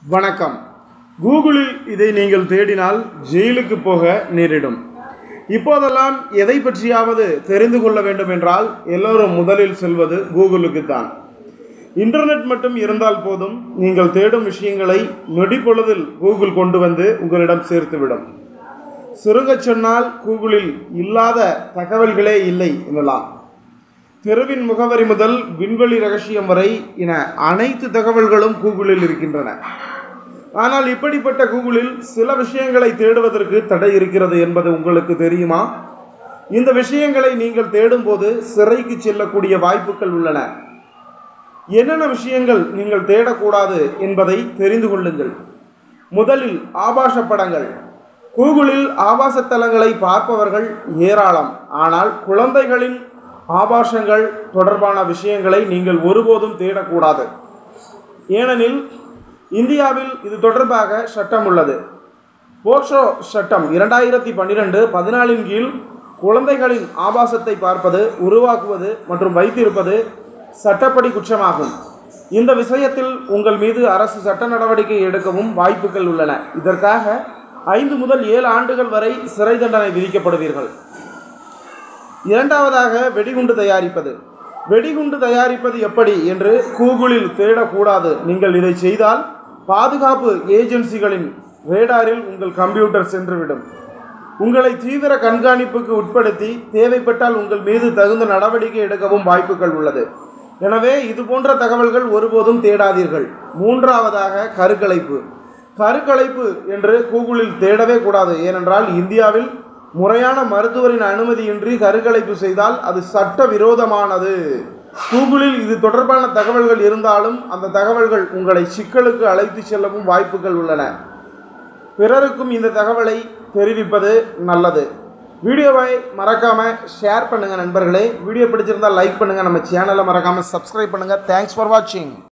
வணக்கம் கூகுளில் இதை நீங்கள் தேடினால் ஜெயிலுக்கு போக நேரிடும் இப்போதெல்லாம் எதை பற்றியாவது தெரிந்து கொள்ள வேண்டும் என்றால் எல்லோரும் முதலில் செல்வது கூகுளுக்கு தான் இன்டர்நெட் மட்டும் இருந்தால் போதும் நீங்கள் தேடும் விஷயங்களை நொடிப்பொழுதில் கூகுள் கொண்டு வந்து உங்களிடம் சேர்த்துவிடும் சுருங்கச் சொன்னால் கூகுளில் இல்லாத தகவல்களே இல்லை எனலாம் தெருவின் முகவரி முதல் விண்வெளி ரகசியம் வரை என அனைத்து தகவல்களும் கூகுளில் இருக்கின்றன ஆனால் இப்படிப்பட்ட கூகுளில் சில விஷயங்களை தேடுவதற்கு தடை இருக்கிறது என்பது உங்களுக்கு தெரியுமா இந்த விஷயங்களை நீங்கள் தேடும்போது சிறைக்கு செல்லக்கூடிய வாய்ப்புகள் உள்ளன என்னென்ன விஷயங்கள் நீங்கள் தேடக்கூடாது என்பதை தெரிந்து கொள்ளுங்கள் முதலில் ஆபாச படங்கள் கூகுளில் ஆபாச தலங்களை பார்ப்பவர்கள் ஏராளம் ஆனால் குழந்தைகளின் ஆபாசங்கள் தொடர்பான விஷயங்களை நீங்கள் ஒருபோதும் தேடக்கூடாது ஏனெனில் இந்தியாவில் இது தொடர்பாக சட்டம் உள்ளது போக்சோ சட்டம் இரண்டாயிரத்தி பன்னிரெண்டு பதினாலின் கீழ் குழந்தைகளின் ஆபாசத்தை பார்ப்பது உருவாக்குவது மற்றும் வைத்திருப்பது சட்டப்படி குற்றமாகும் இந்த விஷயத்தில் உங்கள் மீது அரசு சட்ட நடவடிக்கை எடுக்கவும் வாய்ப்புகள் உள்ளன இதற்காக ஐந்து முதல் ஏழு ஆண்டுகள் வரை சிறை தண்டனை விதிக்கப்படுவீர்கள் இரண்டாவதாக வெடிகுண்டு தயாரிப்பது வெடிகுண்டு தயாரிப்பது எப்படி என்று கூகுளில் தேடக்கூடாது நீங்கள் இதை செய்தால் பாதுகாப்பு ஏஜென்சிகளின் ரேடாரில் உங்கள் கம்ப்யூட்டர் சென்றுவிடும் உங்களை தீவிர கண்காணிப்புக்கு உட்படுத்தி தேவைப்பட்டால் உங்கள் மீது தகுந்த நடவடிக்கை எடுக்கவும் வாய்ப்புகள் உள்ளது எனவே இது போன்ற தகவல்கள் ஒருபோதும் தேடாதீர்கள் மூன்றாவதாக கருக்கலைப்பு கருக்கலைப்பு என்று கூகுளில் தேடவே கூடாது ஏனென்றால் இந்தியாவில் முறையான மருத்துவரின் அனுமதியின்றி கருக்கலைப்பு செய்தால் அது சட்ட விரோதமானது கூகுளில் இது தொடர்பான தகவல்கள் இருந்தாலும் அந்த தகவல்கள் உங்களை சிக்கலுக்கு அழைத்து செல்லவும் வாய்ப்புகள் உள்ளன பிறருக்கும் இந்த தகவலை தெரிவிப்பது நல்லது வீடியோவை மறக்காமல் ஷேர் பண்ணுங்கள் நண்பர்களே வீடியோ பிடிச்சிருந்தால் லைக் பண்ணுங்கள் நம்ம சேனலை மறக்காமல் சப்ஸ்கிரைப் பண்ணுங்கள் தேங்க்ஸ் ஃபார் வாட்சிங்